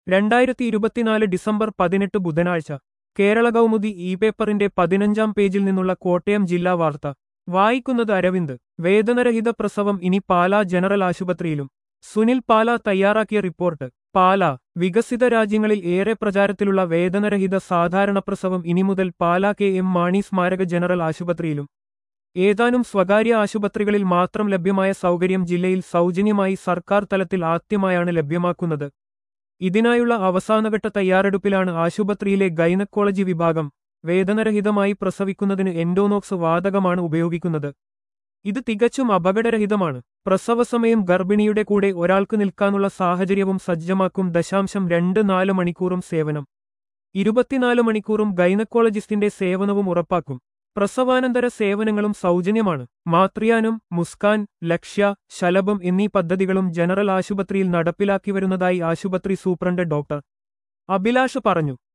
രണ്ടായിരത്തി ഇരുപത്തിനാല് ഡിസംബർ പതിനെട്ട് ബുധനാഴ്ച കേരള കൗമുദി ഇ പേപ്പറിന്റെ പതിനഞ്ചാം പേജിൽ നിന്നുള്ള കോട്ടയം ജില്ലാ വാർത്ത വായിക്കുന്നത് അരവിന്ദ് വേദനരഹിത പ്രസവം ഇനി പാലാ ജനറൽ ആശുപത്രിയിലും സുനിൽ പാല തയ്യാറാക്കിയ റിപ്പോർട്ട് പാല വികസിത രാജ്യങ്ങളിൽ ഏറെ പ്രചാരത്തിലുള്ള വേദനരഹിത സാധാരണ പ്രസവം ഇനി മുതൽ പാലാ കെ എം മാണി സ്മാരക ജനറൽ ആശുപത്രിയിലും ഏതാനും സ്വകാര്യ ആശുപത്രികളിൽ മാത്രം ലഭ്യമായ സൗകര്യം ജില്ലയിൽ സൗജന്യമായി സർക്കാർ തലത്തിൽ ആദ്യമായാണ് ലഭ്യമാക്കുന്നത് ഇതിനായുള്ള അവസാനഘട്ട തയ്യാറെടുപ്പിലാണ് ആശുപത്രിയിലെ ഗൈനക്കോളജി വിഭാഗം വേദനരഹിതമായി പ്രസവിക്കുന്നതിന് എൻഡോനോക്സ് വാതകമാണ് ഉപയോഗിക്കുന്നത് ഇത് തികച്ചും അപകടരഹിതമാണ് പ്രസവസമയം ഗർഭിണിയുടെ കൂടെ ഒരാൾക്ക് നിൽക്കാനുള്ള സാഹചര്യവും സജ്ജമാക്കും ദശാംശം രണ്ട് നാല് മണിക്കൂറും സേവനം ഇരുപത്തിനാല് മണിക്കൂറും ഗൈനക്കോളജിസ്റ്റിന്റെ സേവനവും ഉറപ്പാക്കും പ്രസവാനന്തര സേവനങ്ങളും സൗജന്യമാണ് മാത്രിയാനും മുസ്കാൻ ലക്ഷ്യ ശലഭം എന്നീ പദ്ധതികളും ജനറൽ ആശുപത്രിയിൽ നടപ്പിലാക്കി വരുന്നതായി ആശുപത്രി സൂപ്രണ്ട് ഡോക്ടർ അഭിലാഷ് പറഞ്ഞു